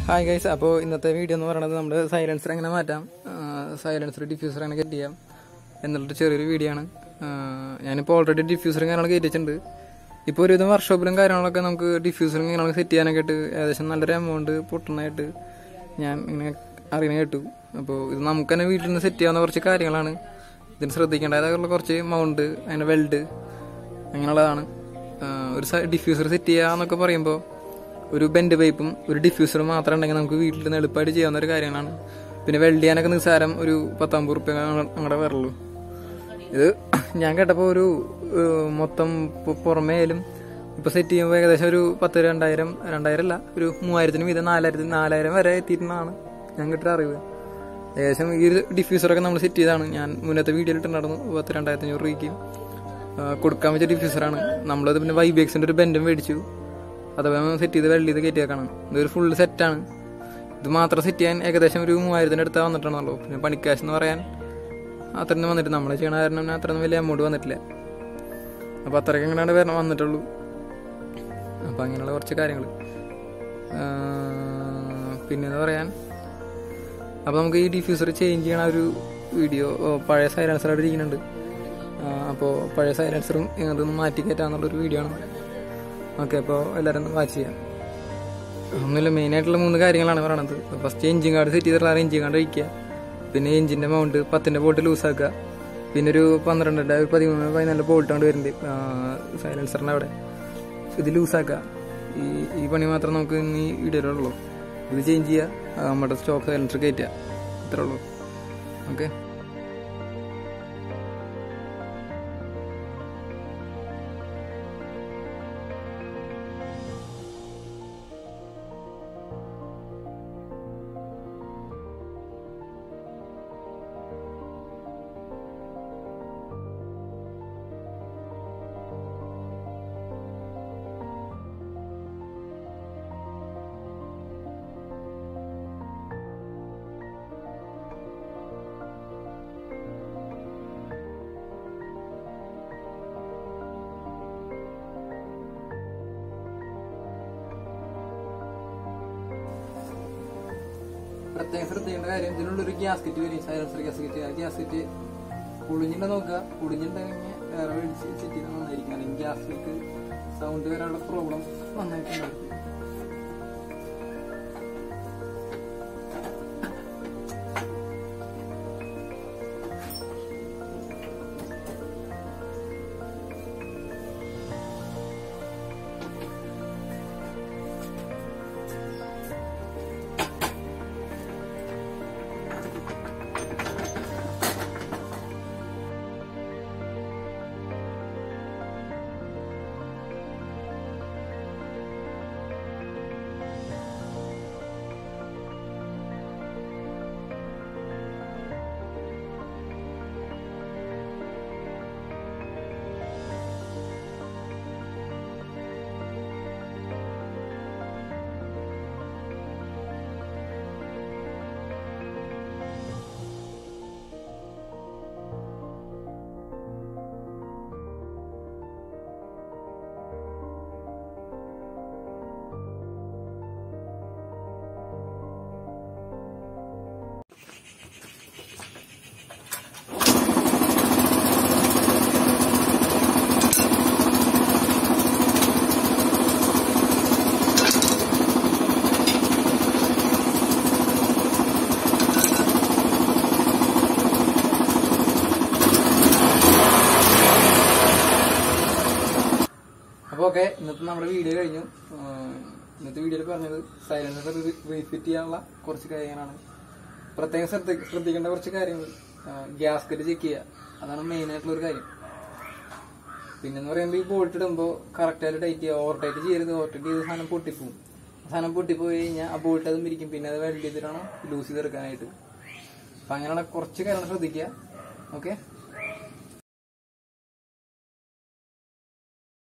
hi guys അപ്പോൾ ഇന്നത്തെ video എന്ന് പറയുന്നത് നമ്മുടെ സൈലൻസർ എങ്ങനെ മാറ്റാം സൈലൻസർ ഡിഫ്യൂസർ എങ്ങനെ കെറ്റ് ചെയ്യാം എന്നുള്ളൊരു ചെറിയൊരു വീഡിയോ ആണ് ആ, ഞാനിപ്പോൾ ഓൾറെഡി ഡിഫ്യൂസറും കാര്യങ്ങളൊക്കെ കയറ്റിച്ചിട്ടുണ്ട് ഇപ്പോൾ ഒരുവിധം വർക്ക്ഷോപ്പിലും കാര്യങ്ങളൊക്കെ നമുക്ക് ഡിഫ്യൂസറും കാര്യങ്ങളൊക്കെ സെറ്റ് ചെയ്യാനൊക്കെ ആയിട്ട് ഏകദേശം നല്ലൊരു എമൗണ്ട് പൊട്ടണായിട്ട് ഞാൻ ഇങ്ങനെ അറിയണ കേട്ടു അപ്പോൾ ഇത് നമുക്ക് തന്നെ വീട്ടിൽ നിന്ന് സെറ്റ് ചെയ്യാവുന്ന കുറച്ച് കാര്യങ്ങളാണ് ഇതിന് ശ്രദ്ധിക്കേണ്ടതായിട്ടുള്ള കുറച്ച് മൗണ്ട് അതിൻ്റെ വെൽഡ് അങ്ങനെയുള്ളതാണ് ആ, ഒരു ഡിഫ്യൂസർ സെറ്റ് ചെയ്യുക എന്നൊക്കെ പറയുമ്പോൾ ഒരു ബെൻഡ് പൈപ്പും ഒരു ഡിഫ്യൂസറും മാത്രം ഉണ്ടെങ്കിൽ നമുക്ക് വീട്ടിൽ നിന്ന് എളുപ്പമായിട്ട് ചെയ്യാവുന്ന ഒരു കാര്യമാണ് പിന്നെ വെൽഡ് ചെയ്യാനൊക്കെ നിസ്സാരം ഒരു പത്തമ്പത് റുപ്യ അങ്ങടെ വരുള്ളൂ ഇത് ഞാൻ കേട്ടപ്പോൾ ഒരു ഏഹ്, മൊത്തം പു- പുറമേലും ഇപ്പോൾ സെറ്റ് ചെയ്യുമ്പോൾ ഏകദേശം ഒരു പത്ത് രണ്ടായിരം രണ്ടായിരം അല്ല ഒരു മൂവായിരത്തിന് വീതം നാലായിരത്തി നാലായിരം വരെ എത്തിയിട്ടുണ്ടെന്നാണ് ഞാൻ കിട്ടിയ അറിവ് ഏകദേശം ഈ ഒരു ഡിഫ്യൂസറൊക്കെ നമ്മൾ സെറ്റ് ചെയ്താണ് ഞാൻ മുന്നത്തെ വീഡിയോയിൽ ഇട്ടുണ്ടായിരുന്നു പത്ത് രണ്ടായിരത്തി അഞ്ഞൂറ് രൂപയ്ക്ക് ആ, കൊടുക്കാൻ പറ്റിയ ഡിഫ്യൂസറാണ് നമ്മളത് പിന്നെ വൈബേക്സിൻ്റെ ഒരു ബെൻഡും മേടിച്ചു അഥവാ സെറ്റ് ചെയ്ത് വെള്ളി ഇത് കയറ്റിയേക്കാണ് ഇതൊരു ഫുൾ സെറ്റാണ് ഇത് മാത്രം സെറ്റ് ചെയ്യാൻ ഏകദേശം ഒരു മൂവായിരത്തിൻ്റെ അടുത്ത് വന്നിട്ടാണല്ലോ പിന്നെ പണിക്കാശ് എന്ന് പറയാൻ അത്രയൊന്നും വന്നിട്ട് നമ്മൾ ചെയ്യണ കാരണം അത്രയൊന്നും വലിയ എമൗണ്ട് വന്നിട്ടില്ല അപ്പോൾ അത്രയ്ക്ക് എങ്ങനെയാണ് വരണം വന്നിട്ടുള്ളൂ അപ്പോൾ അങ്ങനെയുള്ള കുറച്ച് കാര്യങ്ങൾ പിന്നെന്ന് പറയാൻ അപ്പോൾ നമുക്ക് ഈ ഡിഫ്യൂസർ ചേഞ്ച് ചെയ്യണ ഒരു വീഡിയോ പഴയ സൈലൻസറായിട്ട് ഇരിക്കുന്നുണ്ട് അപ്പോൾ പഴയ സൈലൻസറും ഇങ്ങനത്തൊന്ന് മാറ്റി കയറ്റാന്നുള്ളൊരു വീഡിയോ ആണ് ഓക്കെ അപ്പോൾ എല്ലാവരും ഒന്ന് വാച്ച് ചെയ്യാം ഒന്നുമില്ല മെയിനായിട്ടുള്ള മൂന്ന് കാര്യങ്ങളാണ് പറയണത് ഫസ്റ്റ് എഞ്ചിൻ കാർഡ് സെറ്റ് ചെയ്തിട്ടുള്ള എഞ്ചിൻ കാർഡ് വയ്ക്കുക പിന്നെ എഞ്ചിൻ്റെ മൗണ്ട് പത്തിൻ്റെ ബോൾട്ട് ലൂസാക്കുക പിന്നെ ഒരു പന്ത്രണ്ട് ഒരു പതിമൂന്ന് പതിനാല് ബോൾട്ട് കൊണ്ട് വരുന്നുണ്ട് സൈലൻസറിൻ്റെ അവിടെ ഇത് ലൂസാക്കുക ഈ ഈ പണി മാത്രം നമുക്ക് ഇനി വീഡിയോയിലുള്ളൂ ഇത് ചേഞ്ച് ചെയ്യുക നമ്മുടെ സ്റ്റോക്ക് സൈലൻസർ കയറ്റുക ഇത്രേ ഉള്ളൂ ഓക്കെ പ്രത്യേകം ശ്രദ്ധിക്കേണ്ട കാര്യം ഇതിനുള്ളൊരു ഗ്യാസ്കറ്റ് വരും സൈലൻസർ ഗ്യാസ്കറ്റ് ആ ഗ്യാസ്കറ്റ് പൊളിഞ്ഞിട്ട് നോക്കുക പൊളിഞ്ഞിട്ടുണ്ടെങ്കിൽ വേറെ മേടിച്ച് സെറ്റ് ചെയ്താൽ നന്നായിരിക്കും അല്ലെങ്കിൽ ഗ്യാസിലേക്ക് സൗണ്ട് വരാനുള്ള പ്രോബ്ലം നന്നായിട്ടുണ്ടായിരിക്കും അപ്പോൾ ഓക്കെ ഇന്നത്തെ നമ്മുടെ വീഡിയോ കഴിഞ്ഞു ആഹ് ഇന്നത്തെ വീഡിയോയിൽ പറഞ്ഞത് സൈലൻസർ റീഫിറ്റ് ചെയ്യാനുള്ള കുറച്ച് കാര്യങ്ങളാണ് പ്രത്യേകം ശ്രദ്ധ ശ്രദ്ധിക്കേണ്ട കുറച്ച് കാര്യങ്ങൾ ഗ്യാസ്കറ്റ് ചെക്ക് ചെയ്യുക അതാണ് മെയിൻ ആയിട്ടുള്ള ഒരു കാര്യം പിന്നെന്ന് പറയുമ്പോൾ ഈ ബോൾട്ട് ഇടുമ്പോൾ കറക്റ്റായിട്ട് ടൈറ്റ് ചെയ്യുക ഓവർ ടൈറ്റ് ചെയ്യരുത് ഓവർ ടൈറ്റ് ചെയ്ത് സാധനം പൊട്ടിപ്പോവും സാധനം പൊട്ടിപ്പോയി കഴിഞ്ഞാൽ ആ ബോൾട്ട് അതും ഇരിക്കും പിന്നെ അത് വെൽഡ് ചെയ്തിട്ടാണ് ലൂസ് ചെയ്തെടുക്കാനായിട്ട് അപ്പം അങ്ങനെയുള്ള കുറച്ച് കാര്യങ്ങൾ ശ്രദ്ധിക്കുക ഓക്കെ